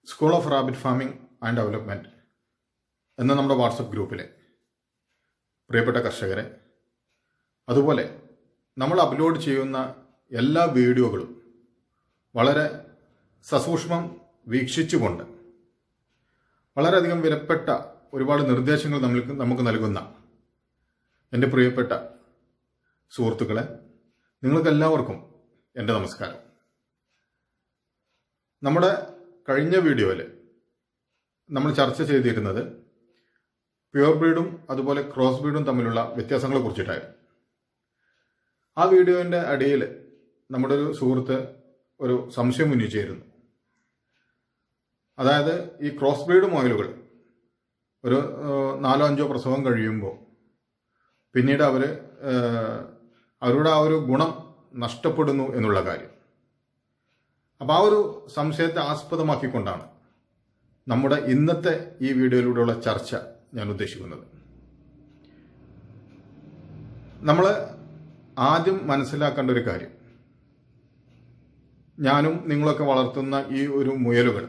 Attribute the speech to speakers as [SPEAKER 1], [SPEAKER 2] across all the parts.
[SPEAKER 1] school of rabbit farming and development എന്ന നമ്മുടെ WhatsApp ഗ്രൂപ്പിലെ പ്രിയപ്പെട്ട കർഷകരെ അതുപോലെ നമ്മൾ അപ്ലോഡ് ചെയ്യുന്ന എല്ലാ വീഡിയോകളും വളരെ സസൂക്ഷ്മം വീക്ഷിച്ചുകൊണ്ട് വളരെയധികം വിലപ്പെട്ട ഒരുപാട് നിർദ്ദേശങ്ങൾ നമ്മൾക്ക് നമുക്ക് നൽകുന്ന എൻ്റെ പ്രിയപ്പെട്ട സുഹൃത്തുക്കളെ നിങ്ങൾക്കെല്ലാവർക്കും എൻ്റെ നമസ്കാരം നമ്മുടെ കഴിഞ്ഞ വീഡിയോയിൽ നമ്മൾ ചർച്ച ചെയ്തിരുന്നത് പ്യുവർ ബ്രീഡും അതുപോലെ ക്രോസ് ബ്രീഡും തമ്മിലുള്ള വ്യത്യാസങ്ങളെ കുറിച്ചിട്ടായിരുന്നു ആ വീഡിയോൻ്റെ അടിയിൽ നമ്മുടെ ഒരു സുഹൃത്ത് ഒരു സംശയം ഉന്നയിച്ചിരുന്നു അതായത് ഈ ക്രോസ് ബ്രീഡ് മൊയലുകൾ ഒരു ഏഹ്, നാലോ അഞ്ചോ പ്രസവം കഴിയുമ്പോൾ പിന്നീട് അവർ അവരുടെ ആ ഒരു ഗുണം നഷ്ടപ്പെടുന്നു എന്നുള്ള കാര്യം അപ്പോൾ ആ ഒരു സംശയത്തെ ആസ്പദമാക്കിക്കൊണ്ടാണ് നമ്മുടെ ഇന്നത്തെ ഈ വീഡിയോയിലൂടെയുള്ള ചർച്ച ഞാൻ ഉദ്ദേശിക്കുന്നത് നമ്മൾ ആദ്യം മനസ്സിലാക്കേണ്ട ഒരു കാര്യം ഞാനും നിങ്ങളൊക്കെ വളർത്തുന്ന ഈ ഒരു മുയലുകൾ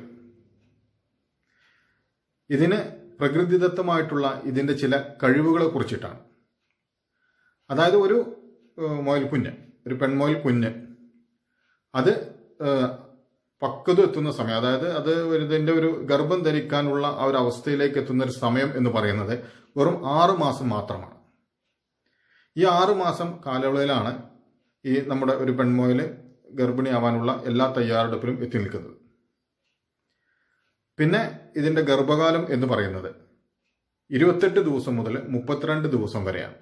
[SPEAKER 1] ഇതിന് പ്രകൃതിദത്തമായിട്ടുള്ള ഇതിൻ്റെ ചില കഴിവുകളെ കുറിച്ചിട്ടാണ് അതായത് ഒരു ഏഹ്, മുയൽ കുഞ്ഞ് ഒരു പെൺമുയൽ കുഞ്ഞ് അത് ഏഹ്, പക്വത എത്തുന്ന സമയം അതായത് അത് ഇതിൻ്റെ ഒരു ഗർഭം ധരിക്കാനുള്ള ആ ഒരു അവസ്ഥയിലേക്ക് എത്തുന്ന ഒരു സമയം എന്ന് പറയുന്നത് വെറും ആറ് മാസം മാത്രമാണ് ഈ ആറ് മാസം കാലയളവിലാണ് ഈ നമ്മുടെ ഒരു പെൺമുയൽ ഗർഭിണിയാവാനുള്ള എല്ലാ തയ്യാറെടുപ്പിലും എത്തി നിൽക്കുന്നത് പിന്നെ ഇതിന്റെ ഗർഭകാലം എന്ന് പറയുന്നത് ഇരുപത്തെട്ട് ദിവസം മുതൽ മുപ്പത്തിരണ്ട് ദിവസം വരെയാണ്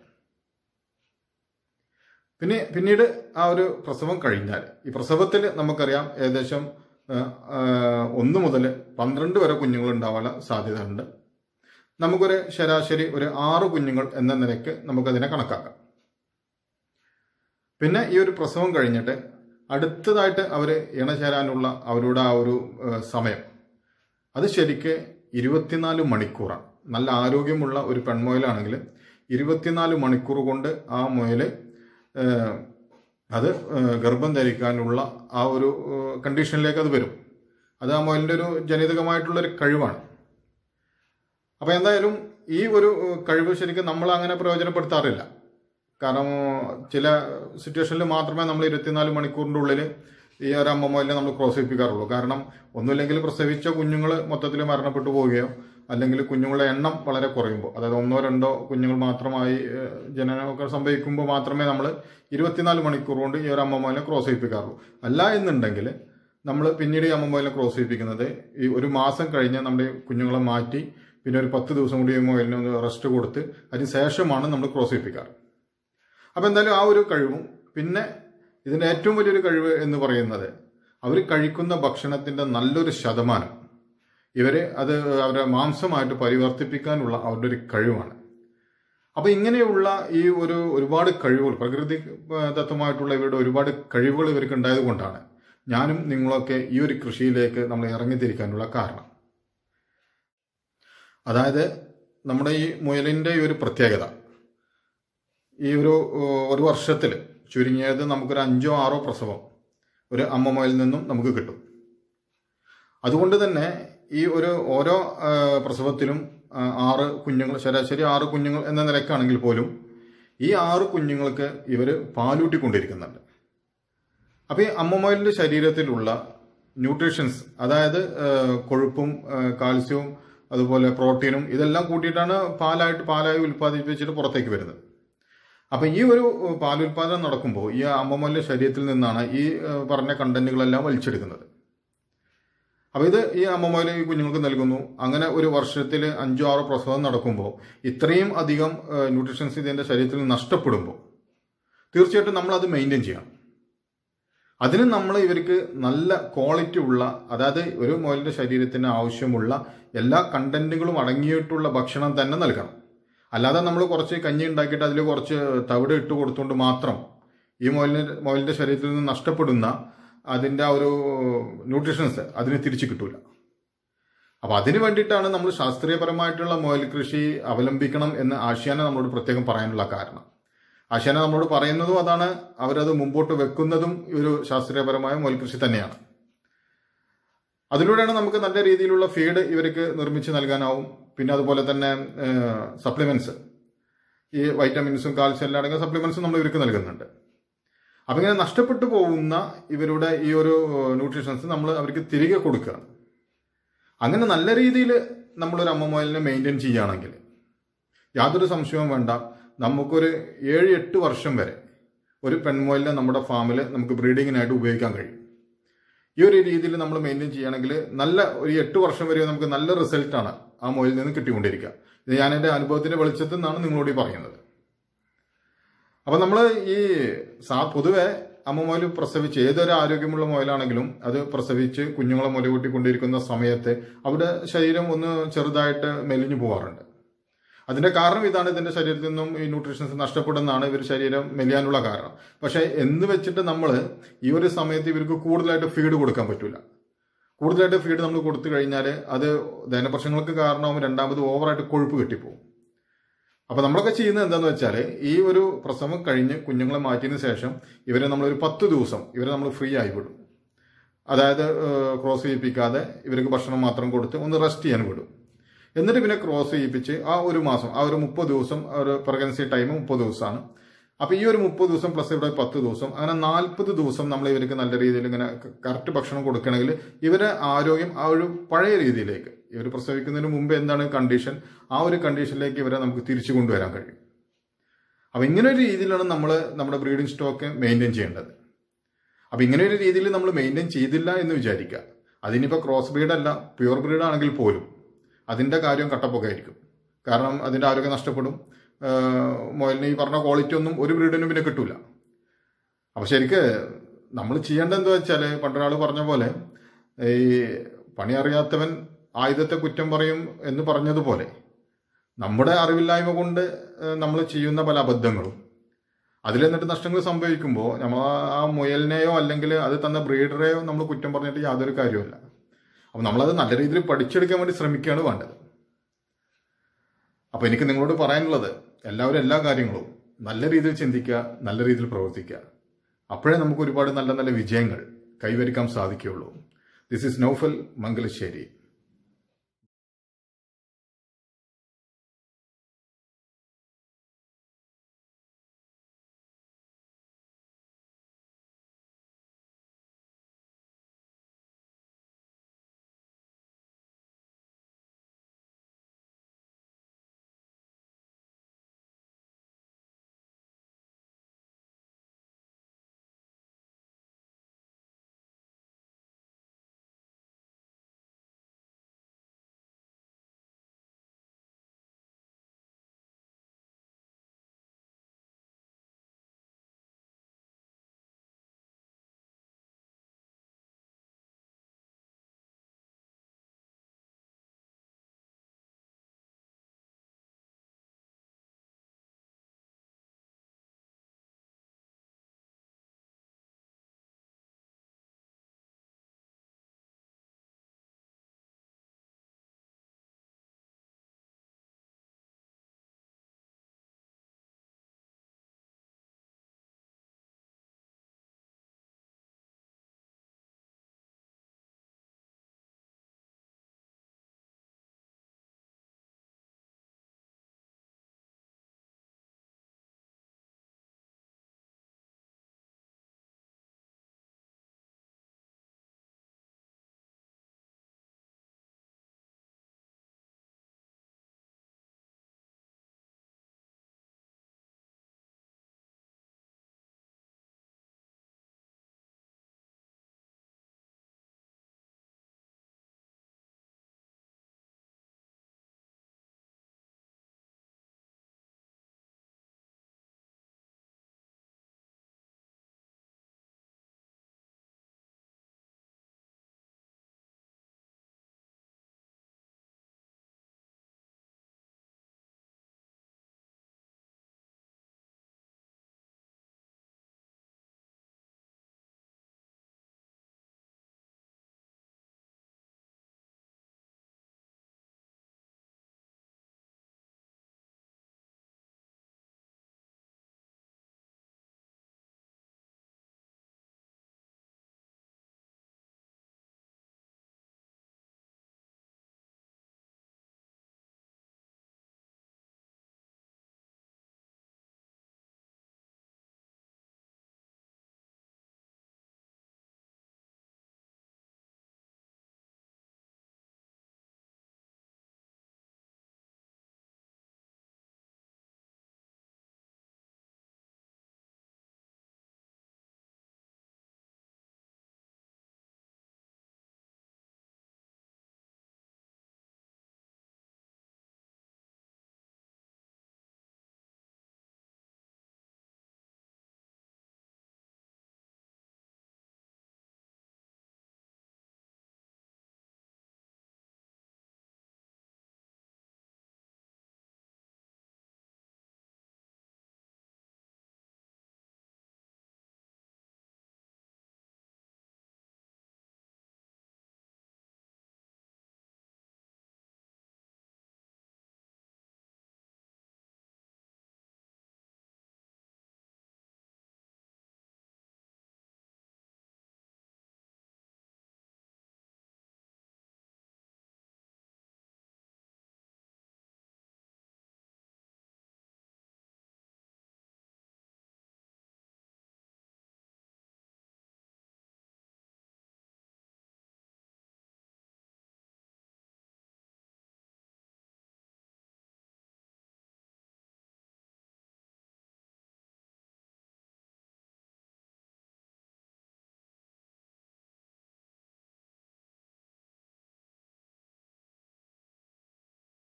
[SPEAKER 1] പിന്നെ പിന്നീട് ആ ഒരു പ്രസവം കഴിഞ്ഞാൽ ഈ പ്രസവത്തിൽ നമുക്കറിയാം ഏകദേശം ആ, ആ, ഒന്ന് മുതൽ പന്ത്രണ്ട് വരെ കുഞ്ഞുങ്ങൾ ഉണ്ടാവാനുള്ള സാധ്യത ഉണ്ട് നമുക്കൊരു ശരാശരി ഒരു ആറ് കുഞ്ഞുങ്ങൾ എന്ന നിലയ്ക്ക് നമുക്കതിനെ കണക്കാക്കാം പിന്നെ ഈ ഒരു പ്രസവം കഴിഞ്ഞിട്ട് അടുത്തതായിട്ട് അവർ ഇണചേരാനുള്ള അവരുടെ ആ ഒരു ആ, സമയം അത് ശരിക്ക് ഇരുപത്തിനാല് മണിക്കൂറാണ് നല്ല ആരോഗ്യമുള്ള ഒരു പെൺമുയലാണെങ്കിൽ ഇരുപത്തിനാല് മണിക്കൂർ കൊണ്ട് ആ മുയൽ ഏഹ്, അത് ഏഹ്, ഗർഭം ധരിക്കാനുള്ള ആ ഒരു ഏഹ്, കണ്ടീഷനിലേക്ക് അത് വരും അത് ആ മുയലിൻ്റെ ഒരു ജനിതകമായിട്ടുള്ള ഒരു കഴിവാണ് അപ്പോൾ എന്തായാലും ഈ ഒരു ഏഹ്, കഴിവ് ശരിക്കും നമ്മൾ അങ്ങനെ പ്രയോജനപ്പെടുത്താറില്ല കാരണം ചില സിറ്റുവേഷനിൽ മാത്രമേ നമ്മൾ ഇരുപത്തിനാല് മണിക്കൂറിൻ്റെ ഉള്ളിൽ ഈ ഒരു അമ്മ മുയലിനെ നമ്മൾ ക്രോസ് ചെയ്യിപ്പിക്കാറുള്ളൂ കാരണം ഒന്നുമില്ലെങ്കിൽ പ്രസവിച്ച കുഞ്ഞുങ്ങൾ മൊത്തത്തിൽ മരണപ്പെട്ടു പോവുകയോ അല്ലെങ്കിൽ കുഞ്ഞുങ്ങളുടെ എണ്ണം വളരെ കുറയുമ്പോൾ അതായത് ഒന്നോ രണ്ടോ കുഞ്ഞുങ്ങൾ മാത്രമായി ഏഹ്, ജനനമൊക്കെ സംഭവിക്കുമ്പോൾ മാത്രമേ നമ്മൾ ഇരുപത്തിനാല് മണിക്കൂർ കൊണ്ട് ഈ ഒരു അമ്മ മുയലിനെ ക്രോസ് ചെയ്യിപ്പിക്കാറുള്ളൂ അല്ല എന്നുണ്ടെങ്കിൽ നമ്മൾ പിന്നീട് ഈ അമ്മ മുയലിനെ ക്രോസ് ചെയ്യിപ്പിക്കുന്നത് ഈ ഒരു മാസം കഴിഞ്ഞ് നമ്മുടെ കുഞ്ഞുങ്ങളെ മാറ്റി പിന്നെ ഒരു പത്ത് ദിവസം കൂടി ഈ മുയലിന് ഒന്ന് റെസ്റ്റ് കൊടുത്ത് അതിന് ശേഷമാണ് നമ്മൾ ക്രോസ് ചെയ്യിപ്പിക്കാറ് അപ്പം എന്തായാലും ആ ഒരു കഴിവും പിന്നെ ഇതിൻ്റെ ഏറ്റവും വലിയൊരു കഴിവ് എന്ന് പറയുന്നത് അവർ കഴിക്കുന്ന ഭക്ഷണത്തിൻ്റെ നല്ലൊരു ശതമാനം ഇവർ അത് അവരുടെ മാംസമായിട്ട് പരിവർത്തിപ്പിക്കാനുള്ള അവരുടെ ഒരു കഴിവാണ് അപ്പോൾ ഇങ്ങനെയുള്ള ഈ ഒരു ഒരുപാട് കഴിവുകൾ പ്രകൃതി ഏഹ്, ദത്തമായിട്ടുള്ള ഇവരുടെ ഒരുപാട് കഴിവുകൾ ഇവർക്ക് ഉണ്ടായത് കൊണ്ടാണ് ഞാനും നിങ്ങളൊക്കെ ഈ ഒരു കൃഷിയിലേക്ക് നമ്മൾ ഇറങ്ങിത്തിരിക്കാനുള്ള കാരണം അതായത് നമ്മുടെ ഈ മുയലിൻ്റെ ഈ ഒരു പ്രത്യേകത ഈ ഒരു ഏഹ്, ഒരു വർഷത്തിൽ ചുരുങ്ങിയത് നമുക്കൊരു അഞ്ചോ ആറോ പ്രസവം ഒരു അമ്മ മുയലിൽ നിന്നും നമുക്ക് കിട്ടും അതുകൊണ്ട് തന്നെ ഈ ഒരു ഓരോ ഏഹ്, പ്രസവത്തിലും ആ, ആറ് കുഞ്ഞുങ്ങൾ ശരാശരി ആറ് കുഞ്ഞുങ്ങൾ എന്ന നിലക്കാണെങ്കിൽ പോലും ഈ ആറ് കുഞ്ഞുങ്ങൾക്ക് ഇവർ പാലൂട്ടിക്കൊണ്ടിരിക്കുന്നുണ്ട് അപ്പോൾ ഈ അമ്മമുയലിൻ്റെ ശരീരത്തിലുള്ള ന്യൂട്രീഷൻസ് അതായത് ഏഹ്, കൊഴുപ്പും ഏഹ്, കാൽസ്യവും അതുപോലെ പ്രോട്ടീനും ഇതെല്ലാം കൂട്ടിയിട്ടാണ് പാലായിട്ട് പാലായി ഉൽപ്പാദിപ്പിച്ചിട്ട് പുറത്തേക്ക് വരുന്നത് അപ്പം ഈ ഒരു ഏഹ്, പാലുൽപാദനം നടക്കുമ്പോൾ ഈ അമ്മമുയലിൻ്റെ ശരീരത്തിൽ നിന്നാണ് ഈ ഏഹ്, പറഞ്ഞ കണ്ടന്റുകളെല്ലാം വലിച്ചെടുക്കുന്നത് അപ്പോൾ ഇത് ഈ അമ്മമാർ ഈ കുഞ്ഞുങ്ങൾക്ക് നൽകുന്നു അങ്ങനെ ഒരു വർഷത്തിൽ അഞ്ചോ ആറോ പ്രസവം നടക്കുമ്പോൾ ഇത്രയും അധികം ന്യൂട്രീഷൻസ് ഇതിൻ്റെ ശരീരത്തിൽ നിന്ന് നഷ്ടപ്പെടുമ്പോൾ തീർച്ചയായിട്ടും നമ്മൾ അത് മെയിൻറ്റെയിൻ ചെയ്യണം അതിന് നമ്മൾ ഇവർക്ക് നല്ല ക്വാളിറ്റി ഉള്ള അതായത് ഒരു മുയലിൻ്റെ ശരീരത്തിന് ആവശ്യമുള്ള എല്ലാ കണ്ടന്റുകളും അടങ്ങിയിട്ടുള്ള ഭക്ഷണം തന്നെ നൽകണം അല്ലാതെ നമ്മൾ കുറച്ച് കഞ്ഞി ഉണ്ടാക്കിയിട്ട് അതിൽ കുറച്ച് തവിട് ഇട്ട് കൊടുത്തുകൊണ്ട് മാത്രം ഈ മുയലിന് മുയലിൻ്റെ ശരീരത്തിൽ നിന്ന് നഷ്ടപ്പെടുന്ന അതിൻ്റെ ആ ഒരു ന്യൂട്രീഷൻസ് അതിന് തിരിച്ചു കിട്ടൂല അപ്പോൾ അതിന് വേണ്ടിയിട്ടാണ് നമ്മൾ ശാസ്ത്രീയപരമായിട്ടുള്ള മുയൽ കൃഷി അവലംബിക്കണം എന്ന് ആശാന നമ്മളോട് പ്രത്യേകം പറയാനുള്ള കാരണം ആശാന നമ്മളോട് പറയുന്നതും അതാണ് അവരത് മുമ്പോട്ട് വെക്കുന്നതും ഈ ഒരു ശാസ്ത്രീയപരമായ മുയൽ കൃഷി തന്നെയാണ് അതിലൂടെയാണ് നമുക്ക് നല്ല രീതിയിലുള്ള ഫീഡ് ഇവർക്ക് നിർമ്മിച്ച് നൽകാനാവും പിന്നെ അതുപോലെ തന്നെ സപ്ലിമെന്റ്സ് ഈ വൈറ്റമിൻസും കാൽസ്യം എല്ലാം അടങ്ങിയ സപ്ലിമെന്റ്സും നമ്മൾ ഇവർക്ക് നൽകുന്നുണ്ട് അപ്പം ഇങ്ങനെ നഷ്ടപ്പെട്ടു പോകുന്ന ഇവരുടെ ഈ ഒരു ന്യൂട്രീഷൻസ് നമ്മൾ അവർക്ക് തിരികെ കൊടുക്കുകയാണ് അങ്ങനെ നല്ല രീതിയിൽ നമ്മളൊരു അമ്മ മുയലിനെ മെയിൻറ്റെയിൻ ചെയ്യുകയാണെങ്കിൽ യാതൊരു സംശയവും വേണ്ട നമുക്കൊരു ഏഴ് എട്ട് വർഷം വരെ ഒരു പെൺമുയലിനെ നമ്മുടെ ഫാമിൽ നമുക്ക് ബ്രീഡിങ്ങിനായിട്ട് ഉപയോഗിക്കാൻ കഴിയും ഈ ഒരു രീതിയിൽ നമ്മൾ മെയിൻറ്റെയിൻ ചെയ്യുകയാണെങ്കിൽ നല്ല ഒരു എട്ട് വർഷം വരെ നമുക്ക് നല്ല റിസൾട്ടാണ് ആ മുയലിൽ നിന്ന് കിട്ടിക്കൊണ്ടിരിക്കുക ഇത് ഞാൻ എൻ്റെ അനുഭവത്തിന്റെ വെളിച്ചത്തിൽ നിന്നാണ് നിങ്ങളോട് ഈ പറയുന്നത് അപ്പൊ നമ്മൾ ഈ സാ പൊതുവെ അമ്മ മുയൽ പ്രസവിച്ച് ഏതൊരു ആരോഗ്യമുള്ള മുയലാണെങ്കിലും അത് പ്രസവിച്ച് കുഞ്ഞുങ്ങളെ മുലകൂട്ടിക്കൊണ്ടിരിക്കുന്ന സമയത്ത് അവിടെ ശരീരം ഒന്ന് ചെറുതായിട്ട് മെലിഞ്ഞു പോവാറുണ്ട് അതിന്റെ കാരണം ഇതാണ് ഇതിന്റെ ശരീരത്തിൽ നിന്നും ഈ ന്യൂട്രീഷൻസ് നഷ്ടപ്പെടുന്നതാണ് ഇവർ ശരീരം മെലിയാനുള്ള കാരണം പക്ഷെ എന്ന് വെച്ചിട്ട് നമ്മൾ ഈ ഒരു സമയത്ത് ഇവർക്ക് കൂടുതലായിട്ട് ഫീഡ് കൊടുക്കാൻ പറ്റൂല കൂടുതലായിട്ട് ഫീഡ് നമ്മൾ കൊടുത്തു കഴിഞ്ഞാൽ അത് ദഹനപ്രശ്നങ്ങൾക്ക് കാരണവും രണ്ടാമത് ഓവറായിട്ട് കൊഴുപ്പ് കെട്ടിപ്പോവും അപ്പൊ നമ്മളൊക്കെ ചെയ്യുന്നത് എന്താന്ന് വെച്ചാൽ ഈ ഒരു പ്രസവം കഴിഞ്ഞ് കുഞ്ഞുങ്ങളെ മാറ്റിയതിനു ശേഷം ഇവരെ നമ്മളൊരു പത്ത് ദിവസം ഇവരെ നമ്മൾ ഫ്രീ ആയി വിടും അതായത് ക്രോസ് ചെയ്യിപ്പിക്കാതെ ഇവർക്ക് ഭക്ഷണം മാത്രം കൊടുത്ത് ഒന്ന് റെസ്റ്റ് ചെയ്യാൻ വിടും എന്നിട്ട് പിന്നെ ക്രോസ് ചെയ്യിപ്പിച്ച് ആ ഒരു മാസം ആ ഒരു മുപ്പത് ദിവസം ഒരു പ്രഗ്നൻസി ടൈം മുപ്പത് ദിവസമാണ് അപ്പൊ ഈ ഒരു മുപ്പത് ദിവസം പ്ലസ് ഇവിടെ പത്ത് ദിവസം അങ്ങനെ നാൽപ്പത് ദിവസം നമ്മൾ ഇവർക്ക് നല്ല രീതിയിൽ ഇങ്ങനെ കറക്റ്റ് ഭക്ഷണം കൊടുക്കണമെങ്കിൽ ഇവരെ ആരോഗ്യം ആ ഒരു പഴയ രീതിയിലേക്ക് ഇവർ പ്രസവിക്കുന്നതിന് മുമ്പ് എന്താണ് കണ്ടീഷൻ ആ ഒരു കണ്ടീഷനിലേക്ക് ഇവരെ നമുക്ക് തിരിച്ചു കൊണ്ടുവരാൻ കഴിയും അപ്പൊ ഇങ്ങനെ ഒരു രീതിയിലാണ് നമ്മൾ നമ്മുടെ ബ്രീഡിംഗ് സ്റ്റോക്ക് മെയിൻറ്റെയിൻ ചെയ്യേണ്ടത് അപ്പൊ ഇങ്ങനെ ഒരു രീതിയിൽ നമ്മൾ മെയിൻറ്റെയിൻ ചെയ്തില്ല എന്ന് വിചാരിക്കുക അതിനിപ്പോൾ ക്രോസ് ബ്രീഡ് അല്ല പ്യുവർ ബ്രീഡ് ആണെങ്കിൽ പോലും അതിന്റെ കാര്യം കട്ടപ്പൊക്കെയായിരിക്കും കാരണം അതിന്റെ ആരോഗ്യം നഷ്ടപ്പെടും മുയലിന് ഈ പറഞ്ഞ ക്വാളിറ്റി ഒന്നും ഒരു ബ്രീഡിനും പിന്നെ കിട്ടൂല അപ്പൊ ശരിക്ക് നമ്മൾ ചെയ്യേണ്ടത് എന്താ വെച്ചാൽ പണ്ടൊരാൾ പറഞ്ഞ പോലെ ഈ പണി അറിയാത്തവൻ ആയുധത്തെ കുറ്റം പറയും എന്ന് പറഞ്ഞതുപോലെ നമ്മുടെ അറിവില്ലായ്മ കൊണ്ട് നമ്മൾ ചെയ്യുന്ന പല അബദ്ധങ്ങളും അതിൽ എന്നിട്ട് നഷ്ടങ്ങൾ സംഭവിക്കുമ്പോൾ നമ്മൾ ആ മുയലിനെയോ അല്ലെങ്കിൽ അത് തന്ന ബ്രീഡറെയോ നമ്മൾ കുറ്റം പറഞ്ഞിട്ട് യാതൊരു കാര്യവുമില്ല അപ്പം നമ്മളത് നല്ല രീതിയിൽ പഠിച്ചെടുക്കാൻ വേണ്ടി ശ്രമിക്കുകയാണ് വേണ്ടത് അപ്പോൾ എനിക്ക് നിങ്ങളോട് പറയാനുള്ളത് എല്ലാവരും എല്ലാ കാര്യങ്ങളും നല്ല രീതിയിൽ ചിന്തിക്കുക നല്ല രീതിയിൽ പ്രവർത്തിക്കുക അപ്പോഴേ നമുക്ക് ഒരുപാട് നല്ല നല്ല വിജയങ്ങൾ കൈവരിക്കാൻ സാധിക്കുകയുള്ളൂ ദിസ് ഇസ് നൗഫൽ മംഗലശ്ശേരി